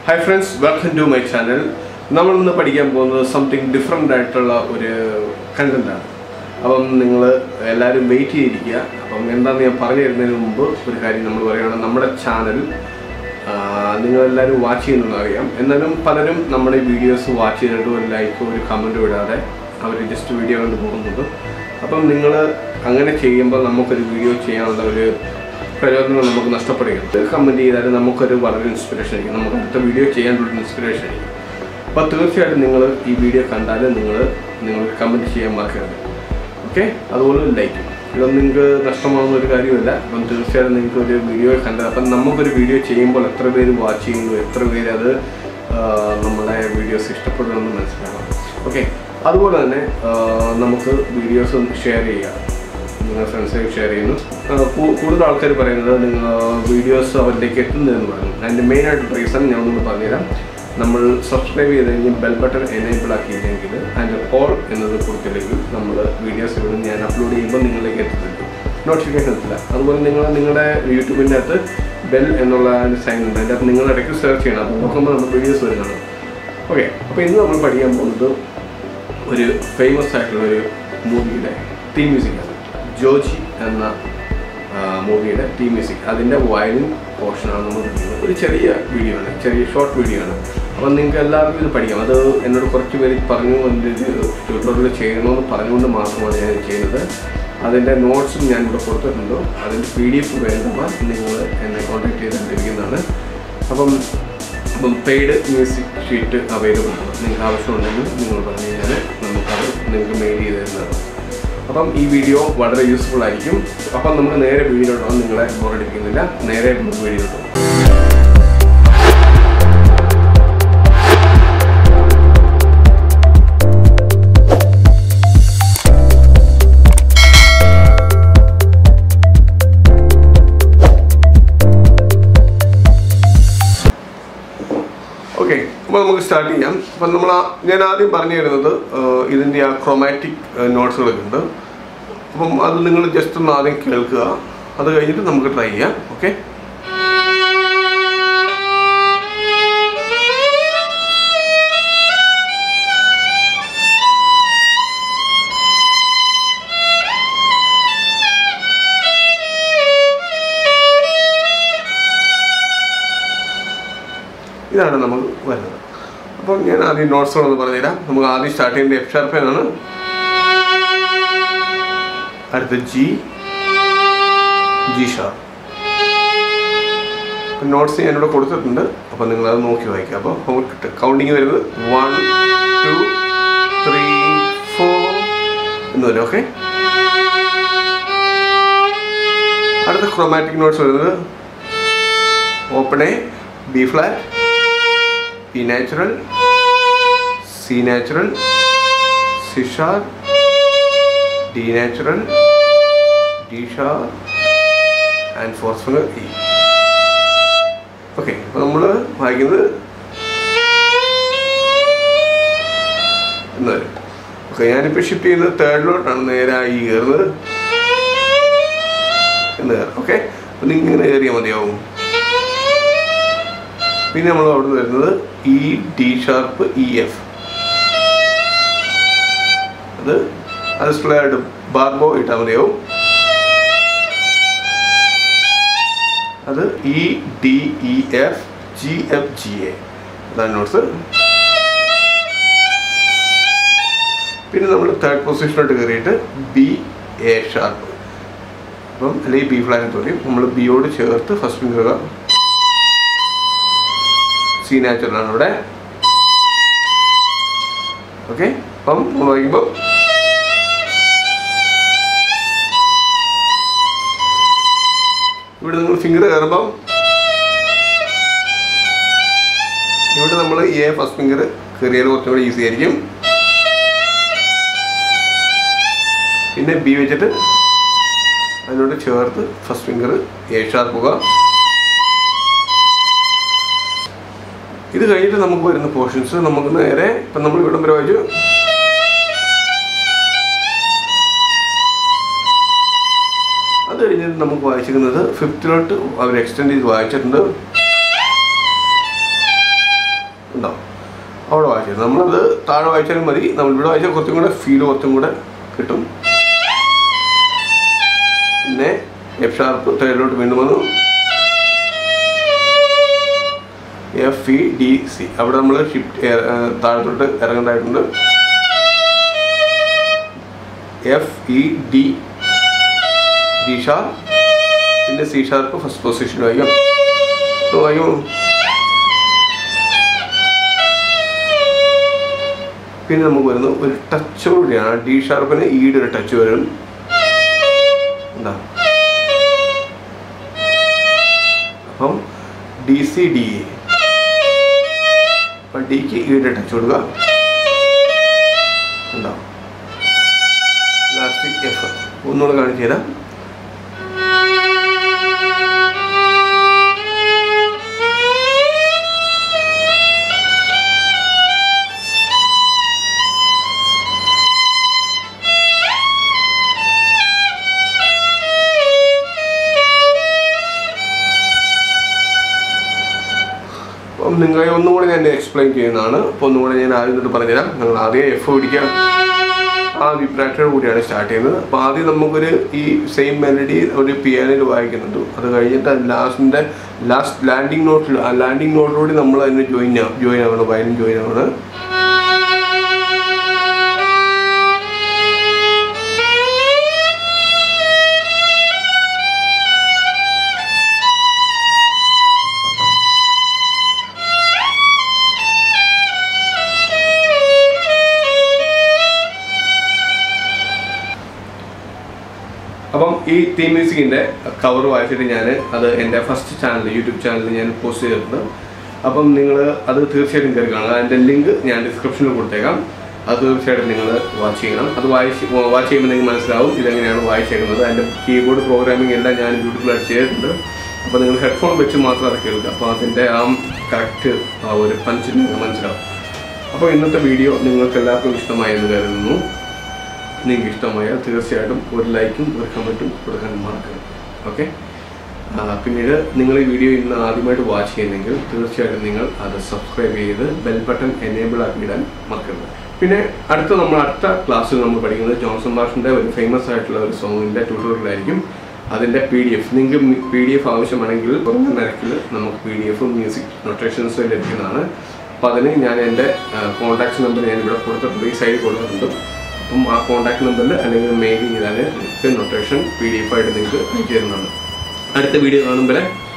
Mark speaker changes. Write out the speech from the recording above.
Speaker 1: hi friends welcome to my channel നമ്മൾ ഇന്ന് പഠിക്കാൻ പോകുന്നത് സംതിങ് ഡിഫറെൻ്റ് ആയിട്ടുള്ള ഒരു കണ്ടന്റാണ് അപ്പം നിങ്ങൾ എല്ലാവരും വെയിറ്റ് ചെയ്തിരിക്കുക അപ്പം എന്താണെന്ന് ഞാൻ പറഞ്ഞു തരുന്നതിന് മുമ്പ് ഒരു കാര്യം നമ്മൾ പറയുകയാണ് നമ്മുടെ ചാനൽ നിങ്ങളെല്ലാവരും വാച്ച് ചെയ്യുന്നത് അറിയാം എന്നാലും പലരും നമ്മുടെ വീഡിയോസ് വാച്ച് ചെയ്തിട്ട് ഒരു ലൈക്കോ ഒരു കമൻറ്റോ ഇടാതെ അവർ ജസ്റ്റ് വീഡിയോ കണ്ട് പോകുന്നുണ്ട് അപ്പം നിങ്ങൾ അങ്ങനെ ചെയ്യുമ്പോൾ നമുക്കൊരു വീഡിയോ ചെയ്യാനുള്ള ഒരു പ്രയോജനം നമുക്ക് നഷ്ടപ്പെടുകയാണ് കമൻറ്റ് ചെയ്താൽ നമുക്കൊരു വളരെ ഇൻസ്പിറേഷൻ ആയിരിക്കും നമുക്ക് അടുത്ത വീഡിയോ ചെയ്യാനുള്ള ഇൻസ്പിറേഷൻ ആയിരിക്കും അപ്പോൾ തീർച്ചയായിട്ടും നിങ്ങൾ ഈ വീഡിയോ കണ്ടാൽ നിങ്ങൾ നിങ്ങൾ കമൻറ്റ് ചെയ്യാൻ മറക്കരുത് ഓക്കെ അതുപോലെ ലൈക്ക് ഇതൊന്നും നിങ്ങൾക്ക് നഷ്ടമാകുന്ന ഒരു കാര്യമല്ല അപ്പം തീർച്ചയായിട്ടും നിങ്ങൾക്ക് ഒരു വീഡിയോ കണ്ടാൽ അപ്പം നമുക്കൊരു വീഡിയോ ചെയ്യുമ്പോൾ എത്ര പേര് വാച്ച് ചെയ്യുന്നു എത്ര പേര് അത് ആ, നമ്മളെ വീഡിയോസ് ഇഷ്ടപ്പെടുന്നു മനസ്സിലാക്കാം ഓക്കെ അതുപോലെ തന്നെ ആ, നമുക്ക് വീഡിയോസ് ഷെയർ ചെയ്യാം നിങ്ങൾ ഫ്രണ്ട്സായിട്ട് ഷെയർ ചെയ്യുന്നു ആ, കൂ- കൂടുതൽ ആൾക്കാർ പറയുന്നത് നിങ്ങൾ വീഡിയോസ് അവരിലേക്ക് എത്തുന്നതെന്ന് പറയുന്നു അതിൻ്റെ മെയിനായിട്ട് റീസൺ ഞാൻ ഒന്ന് പറഞ്ഞുതരാം നമ്മൾ സബ്സ്ക്രൈബ് ചെയ്ത് കഴിഞ്ഞ് ബെൽ ബട്ടൺ എനേബിൾ ആക്കിയില്ലെങ്കിൽ അതിൻ്റെ ഓൾ എന്നത് കൊടുത്തില്ലെങ്കിൽ നമ്മൾ വീഡിയോസ് ഇവിടെ ഞാൻ അപ്ലോഡ് ചെയ്യുമ്പോൾ നിങ്ങളിലേക്ക് എത്തുന്നില്ല നോട്ടിഫിക്കേഷൻ എത്തില്ല അതുപോലെ നിങ്ങൾ നിങ്ങളുടെ യൂട്യൂബിൻ്റെ അകത്ത് ബെൽ എന്നുള്ള സൈൻ ഉണ്ട് അതിൻ്റെ അകത്ത് നിങ്ങൾ ഇടയ്ക്ക് സെർച്ച് ചെയ്യണം അപ്പോൾ നോക്കുമ്പോൾ നമ്മൾ വീഡിയോസ് വരുന്നതാണ് ഓക്കെ അപ്പോൾ ഇന്ന് നമ്മൾ പഠിക്കാൻ പോകുന്നത് ഒരു ഫേമസ് ആയിട്ടുള്ള ഒരു മൂവിയുടെ തീം മ്യൂസിക്കാണ് ജോജി എന്ന മൂവിയുടെ തീം മ്യൂസിക് അതിൻ്റെ വയലിൻ പോർഷനാണ് നമ്മൾ പഠിക്കുന്നത് ഒരു ചെറിയ വീഡിയോ ആണ് ചെറിയ ഷോർട്ട് വീഡിയോ ആണ് അപ്പം നിങ്ങൾക്ക് എല്ലാവർക്കും ഇത് പഠിക്കാം അത് എന്നോട് കുറച്ച് പേര് പറഞ്ഞു എൻ്റെ ട്യൂട്ടോറിയൽ ചെയ്യണമെന്ന് പറഞ്ഞുകൊണ്ട് മാത്രമാണ് ഞാൻ ഇത് ചെയ്യുന്നത് അതിൻ്റെ നോട്ട്സും ഞാൻ ഇവിടെ കൊടുത്തിട്ടുണ്ട് അതിൻ്റെ പി ഡി എഫ് വേണ്ടവർ നിങ്ങൾ എന്നെ കോൺടാക്ട് ചെയ്ത് ലഭിക്കുന്നതാണ് അപ്പം അപ്പം പെയ്ഡ് മ്യൂസിക് ഷീറ്റ് അവൈലബിൾ ആണ് നിങ്ങൾക്ക് ആവശ്യമുണ്ടെങ്കിൽ നിങ്ങൾ പറഞ്ഞു കഴിഞ്ഞാൽ നമുക്കത് നിങ്ങൾക്ക് മെയിൽ ചെയ്ത് തരുന്നതാണ് അപ്പം ഈ വീഡിയോ വളരെ യൂസ്ഫുൾ ആയിരിക്കും അപ്പം നമുക്ക് നേരെ വീഡിയോയിലോട്ടോ നിങ്ങളെ ബോറടിപ്പിക്കുന്നില്ല നേരെ നമുക്ക് വീഡിയോയിലോട്ടോ ഓക്കെ അപ്പോൾ നമുക്ക് സ്റ്റാർട്ട് ചെയ്യാം അപ്പം നമ്മൾ ആ- ഞാൻ ആദ്യം പറഞ്ഞു തരുന്നത് ആഹ്, ഇതിൻ്റെ ആ ക്രോമാറ്റിക് നോട്ട്സുകളൊക്കെ ഉണ്ട് അപ്പം അത് നിങ്ങൾ ജസ്റ്റ് ഒന്ന് ആദ്യം കേൾക്കുക അത് കഴിഞ്ഞിട്ട് നമുക്ക് ട്രൈ ചെയ്യാം ഓക്കെ ഇതാണ് നമുക്ക് വരുന്നത് അപ്പം ഞാൻ ആദ്യം നോട്ട്സുകളൊന്ന് പറഞ്ഞുതരാം നമുക്ക് ആദ്യം സ്റ്റാർട്ട് ചെയ്യുന്നത് എഫ് ഷാർപ്പ് എന്നാണ് അടുത്ത ജി ജി ഷാർപ്പ് നോട്ട്സ് ഞാനിവിടെ കൊടുത്തിട്ടുണ്ട് അപ്പം നിങ്ങൾ അത് നോക്കി വായിക്കുക അപ്പോൾ നമുക്ക് കൗണ്ടിങ് വരുന്നത് വൺ ടു ത്രീ ഫോർ എന്ന് വരും ഓക്കെ അടുത്ത ക്രോമാറ്റിക് നോട്ട്സ് വരുന്നത് open A B flat B natural C natural C sharp D natural D sharp and fourth finger E okay അപ്പോൾ നമ്മൾ വായിക്കുന്നത് എന്ന് വരും ഓക്കെ ഞാനിപ്പോൾ ഷിഫ്റ്റ് ചെയ്യുന്നത് തേർഡിലോട്ടാണ് നേരെ ഈ കയറുന്നത് എന്ന് കയറാം ഓക്കെ അപ്പം നിങ്ങൾ ഇങ്ങനെ കയറിയാൽ മതിയാവും പിന്നെ നമ്മൾ അവിടെ വരുന്നത് E D sharp E F അത് അത് സ്പ്ലേഡ് ബാർബോ ഇട്ടാൽ മതിയാവും അത് E D E F G F G A അതാണ് നോട്ട്സ് പിന്നെ നമ്മൾ തേർഡ് പൊസിഷനിലോട്ട് കയറിയിട്ട് ബി എ ഷാർപ്പ് അപ്പം അല്ലെങ്കിൽ ബി ഫ്ലാറ്റ് പറയും നമ്മൾ ബിയോട് ചേർത്ത് ഫസ്റ്റ് ഫിംഗർ സി നാച്ചുറലാണ് ഇവിടെ ഓക്കെ അപ്പം നമ്മൾ വായിക്കുമ്പോൾ ഇവിടെ നിങ്ങൾ ഫിംഗർ കയറുമ്പം ഇവിടെ നമ്മൾ എ ഫസ്റ്റ് ഫിംഗർ കയറിയാൽ കുറച്ചും കൂടി ഈസി ആയിരിക്കും പിന്നെ ബി വെച്ചിട്ട് അതിനോട് ചേർത്ത് ഫസ്റ്റ് ഫിംഗർ എ ഷാർപ്പുക ഇത് കഴിഞ്ഞിട്ട് നമുക്ക് വരുന്ന പോർഷൻസ് നമുക്ക് നേരെ ഇപ്പം നമ്മൾ ഇവിടം വരെ വായിച്ചു അത് കഴിഞ്ഞിട്ട് നമുക്ക് വായിച്ചിരിക്കുന്നത് ഫിഫ്ത്തിലോട്ട് അവർ എക്സ്റ്റെൻഡ് ചെയ്ത് വായിച്ചിട്ടുണ്ട് ഉണ്ടാവും അവിടെ വായിച്ചത് നമ്മളത് താഴെ വായിച്ചാലും മതി നമ്മളിവിടെ വായിച്ചാൽ കുറച്ചും കൂടെ ഫീൽ കുറച്ചും കൂടെ കിട്ടും പിന്നെ എഫ് ഷാർപ്പ് തേർഡിലോട്ട് വീണ്ടും വന്നു എഫ് ഇ ഡി സി അവിടെ നമ്മൾ ഷിഫ്റ്റ് താഴത്തോട്ട് ഇറങ്ങേണ്ടതായിട്ടുണ്ട് F E D D sharp പിന്നെ സി ഷാർപ്പ് ഫസ്റ്റ് പൊസിഷൻ വായിക്കാം ഇത് വായിക്കും പിന്നെ നമുക്ക് വരുന്നത് ഒരു ടച്ചോടെയാണ് ഡി ഷാർപ്പിന് ഈയുടെ ഒരു ടച്ച് വരും എന്താ അപ്പം ഡി സി ഡി എ അപ്പം ഡിക്ക് ഈയുടെ ടച്ച് കൊടുക്കുക ഉണ്ടാവും ലാസ്റ്റ് എഫ് ഒന്നുകൂടെ കാണിച്ചു തരാം അപ്പം നിങ്ങളെ ഒന്നും കൂടെ ഞാൻ എക്സ്പ്ലെയിൻ ചെയ്യുന്നതാണ് അപ്പോൾ ഒന്നും കൂടെ ഞാൻ ആദ്യം തൊട്ട് പറഞ്ഞുതരാം നിങ്ങൾ ആദ്യം എഫ് പിടിക്കുക ആ വിബ്രാറ്റോട് കൂടിയാണ് സ്റ്റാർട്ട് ചെയ്യുന്നത് അപ്പോൾ ആദ്യം നമുക്കൊരു ഈ സെയിം മെലഡി ഒരു പിയാനോയിൽ വായിക്കുന്നുണ്ട് അത് കഴിഞ്ഞിട്ട് ലാസ്റ്റിൻ്റെ ലാസ്റ്റ് ലാൻഡിങ് നോട്ടിൽ ആ ലാൻഡിങ് നോട്ടിലൂടെ നമ്മൾ അതിന് ജോയിൻ ജോയിൻ ആവണം വയലിൻ ജോയിൻ ആവണം അപ്പം ഈ തീം മ്യൂസിക്കിൻ്റെ കവർ വായിച്ചിട്ട് ഞാൻ അത് എൻ്റെ ഫസ്റ്റ് ചാനൽ യൂട്യൂബ് ചാനലിൽ ഞാൻ പോസ്റ്റ് ചെയ്തിട്ടുണ്ട് അപ്പം നിങ്ങൾ അത് തീർച്ചയായിട്ടും കയറി കാണുക അതിൻ്റെ ലിങ്ക് ഞാൻ ഡിസ്ക്രിപ്ഷനിൽ കൊടുത്തേക്കാം അത് തീർച്ചയായിട്ടും നിങ്ങൾ വാച്ച് ചെയ്യണം അത് വായിച്ച് വാച്ച് ചെയ്യുമ്പോൾ നിങ്ങൾക്ക് മനസ്സിലാവും ഇതെങ്ങനെയാണ് വായിച്ചേക്കുന്നത് അതിൻ്റെ കീബോർഡ് പ്രോഗ്രാമിംഗ് എല്ലാം ഞാൻ യൂട്യൂബിലായിട്ട് ചെയ്തിട്ടുണ്ട് അപ്പോൾ നിങ്ങൾ ഹെഡ്ഫോൺ വെച്ച് മാത്രം അത് കേൾക്കുക അപ്പോൾ അതിൻ്റെ ആ കറക്റ്റ് ആ ഒരു പഞ്ച് നിങ്ങൾക്ക് മനസ്സിലാവും അപ്പോൾ ഇന്നത്തെ വീഡിയോ നിങ്ങൾക്ക് എല്ലാവർക്കും ഇഷ്ടമായി എന്ന് കരുതുന്നു നിങ്ങൾക്ക് ഇഷ്ടമായാൽ തീർച്ചയായിട്ടും ഒരു ലൈക്കും ഒരു കമൻറ്റും കൊടുക്കാൻ മറക്കരുത് ഓക്കെ പിന്നീട് നിങ്ങൾ ഈ വീഡിയോ ഇന്ന് ആദ്യമായിട്ട് വാച്ച് ചെയ്യുന്നെങ്കിൽ തീർച്ചയായിട്ടും നിങ്ങൾ അത് സബ്സ്ക്രൈബ് ചെയ്ത് ബെൽ ബട്ടൺ എനേബിൾ ആക്കിയിടാൻ മറക്കരുത് പിന്നെ അടുത്ത നമ്മൾ അടുത്ത ക്ലാസ്സിൽ നമ്മൾ പഠിക്കുന്നത് ജോൺസൺ മാഷിൻ്റെ ഒരു ഫേമസ് ആയിട്ടുള്ള ഒരു സോങ്ങിൻ്റെ ട്യൂട്ടോറിയലായിരിക്കും അതിൻ്റെ പി ഡി എഫ് നിങ്ങൾക്ക് പി ഡി എഫ് ആവശ്യമാണെങ്കിൽ കുറഞ്ഞ നിരക്കിൽ നമുക്ക് പി ഡി എഫും മ്യൂസിക് നൊട്ടേഷൻസും ലഭിക്കുന്നതാണ് അപ്പോൾ അതിന് ഞാൻ എൻ്റെ കോൺടാക്ട് നമ്പർ ഞാൻ ഇവിടെ കൊടുത്തിട്ടുണ്ട് ഈ സൈഡിൽ കൊടുത്തിട്ടുണ്ട് അപ്പം ആ കോൺടാക്ട് നമ്പറിൽ അല്ലെങ്കിൽ മെയിൽ ചെയ്താൽ നൊട്ടേഷൻ പി ഡി എഫ് ആയിട്ട് നിങ്ങൾക്ക് അയച്ചു തരുന്നതാണ് അടുത്ത വീഡിയോ കാണുമ്പോൾ